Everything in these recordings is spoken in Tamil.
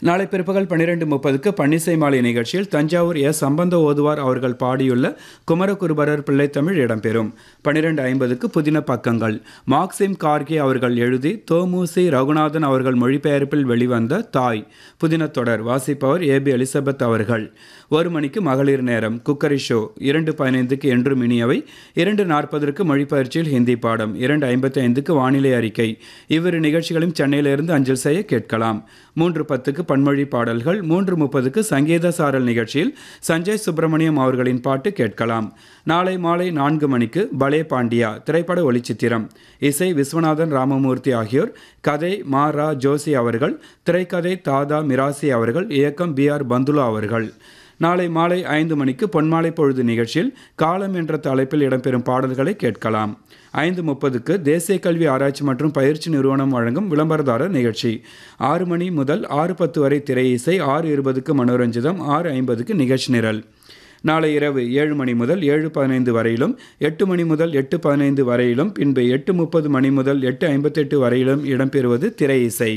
நாளை பிற்பகல் பன்னிரெண்டு முப்பதுக்கு பன்னிசை மாலை நிகழ்ச்சியில் தஞ்சாவூர் எஸ் சம்பந்த ஓதுவார் அவர்கள் பாடியுள்ள குமரகுருபரர் பிள்ளைத்தமிழ் இடம்பெறும் பன்னிரெண்டு ஐம்பதுக்கு புதின பக்கங்கள் மார்க்சிம் கார்கே அவர்கள் எழுதி தோமுசி ரகுநாதன் அவர்கள் மொழிபெயர்ப்பில் வெளிவந்த தாய் புதின தொடர் வாசிப்பவர் ஏபி எலிசபெத் அவர்கள் ஒரு மணிக்கு மகளிர் நேரம் குக்கரி ஷோ இரண்டு பதினைந்துக்கு என்றும் இனியவை இரண்டு நாற்பதற்கு மொழிப்பயிற்சியில் ஹிந்தி பாடம் இரண்டு ஐம்பத்தி ஐந்துக்கு வானிலை அறிக்கை இவ்விரு நிகழ்ச்சிகளும் சென்னையிலிருந்து அஞ்சல் செய்ய கேட்கலாம் மூன்று பத்துக்கு பன்மொழி பாடல்கள் மூன்று முப்பதுக்கு சங்கீத சாரல் நிகழ்ச்சியில் சஞ்சய் சுப்பிரமணியம் அவர்களின் பாட்டு கேட்கலாம் நாளை மாலை நான்கு மணிக்கு பலே பாண்டியா திரைப்பட ஒளிச்சித்திரம் இசை விஸ்வநாதன் ராமமூர்த்தி ஆகியோர் கதை மா ரா ஜோசி அவர்கள் திரைக்கதை தாதா மிராசி அவர்கள் இயக்கம் பி ஆர் பந்துலா அவர்கள் நாளை மாலை ஐந்து மணிக்கு பொன்மாலை பொழுது நிகழ்ச்சியில் காலம் என்ற தலைப்பில் இடம்பெறும் பாடல்களை கேட்கலாம் ஐந்து முப்பதுக்கு தேசிய கல்வி ஆராய்ச்சி மற்றும் பயிற்சி நிறுவனம் வழங்கும் விளம்பரதாரர் நிகழ்ச்சி ஆறு மணி முதல் ஆறு பத்து வரை திரை இசை ஆறு இருபதுக்கு மனோரஞ்சிதம் ஆறு ஐம்பதுக்கு நிகழ்ச்சி நிரல் நாளை இரவு ஏழு மணி முதல் ஏழு பதினைந்து வரையிலும் எட்டு மணி முதல் எட்டு பதினைந்து வரையிலும் பின்பு எட்டு முப்பது மணி முதல் எட்டு ஐம்பத்தெட்டு வரையிலும் இடம்பெறுவது திரை இசை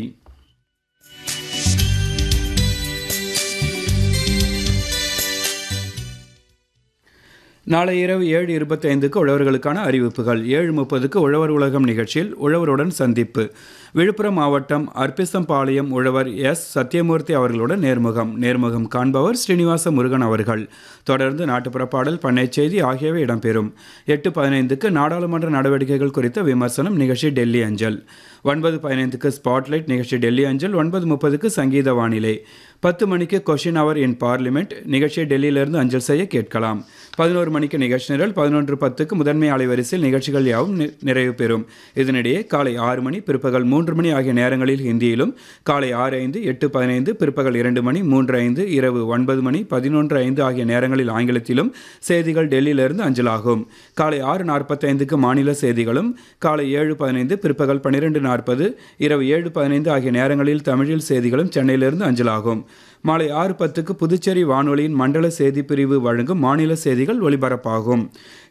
நாளை இரவு ஏழு இருபத்தைந்துக்கு உழவர்களுக்கான அறிவிப்புகள் ஏழு முப்பதுக்கு உழவர் உலகம் நிகழ்ச்சியில் உழவருடன் சந்திப்பு விழுப்புரம் மாவட்டம் அர்ப்பிசம்பாளையம் உழவர் எஸ் சத்யமூர்த்தி அவர்களுடன் நேர்முகம் நேர்முகம் காண்பவர் ஸ்ரீனிவாச முருகன் அவர்கள் தொடர்ந்து நாட்டுப்புற பாடல் பண்ணை செய்தி ஆகியவை இடம்பெறும் எட்டு பதினைந்துக்கு நாடாளுமன்ற நடவடிக்கைகள் குறித்த விமர்சனம் நிகழ்ச்சி டெல்லி அஞ்சல் ஒன்பது பதினைந்துக்கு ஸ்பாட்லைட் நிகழ்ச்சி டெல்லி அஞ்சல் ஒன்பது முப்பதுக்கு சங்கீத வானிலை பத்து மணிக்கு கொஷின் அவர் இன் பார்லிமெண்ட் நிகழ்ச்சியை டெல்லியிலிருந்து அஞ்சல் செய்ய கேட்கலாம் பதினோரு மணிக்கு நிகழ்ச்சி நிரல் பதினொன்று பத்துக்கு முதன்மை அலைவரிசையில் நிகழ்ச்சிகள் யாவும் நி- நிறைவு பெறும் இதனிடையே காலை ஆறு மணி பிற்பகல் மூன்று மணி ஆகிய நேரங்களில் ஹிந்தியிலும் காலை ஆறு ஐந்து எட்டு பதினைந்து பிற்பகல் இரண்டு மணி மூன்று ஐந்து இரவு ஒன்பது மணி பதினொன்று ஐந்து ஆகிய நேரங்களில் ஆங்கிலத்திலும் செய்திகள் டெல்லியிலிருந்து அஞ்சலாகும் காலை ஆறு நாற்பத்தைந்துக்கு மாநில செய்திகளும் காலை ஏழு பதினைந்து பிற்பகல் பன்னிரெண்டு நாற்பது இரவு ஏழு பதினைந்து ஆகிய நேரங்களில் தமிழில் செய்திகளும் சென்னையிலிருந்து அஞ்சலாகும் மாலை ஆறு பத்துக்கு புதுச்சேரி வானொலியின் மண்டல செய்திப் பிரிவு வழங்கும் மாநில செய்திகள் ஒலிபரப்பாகும்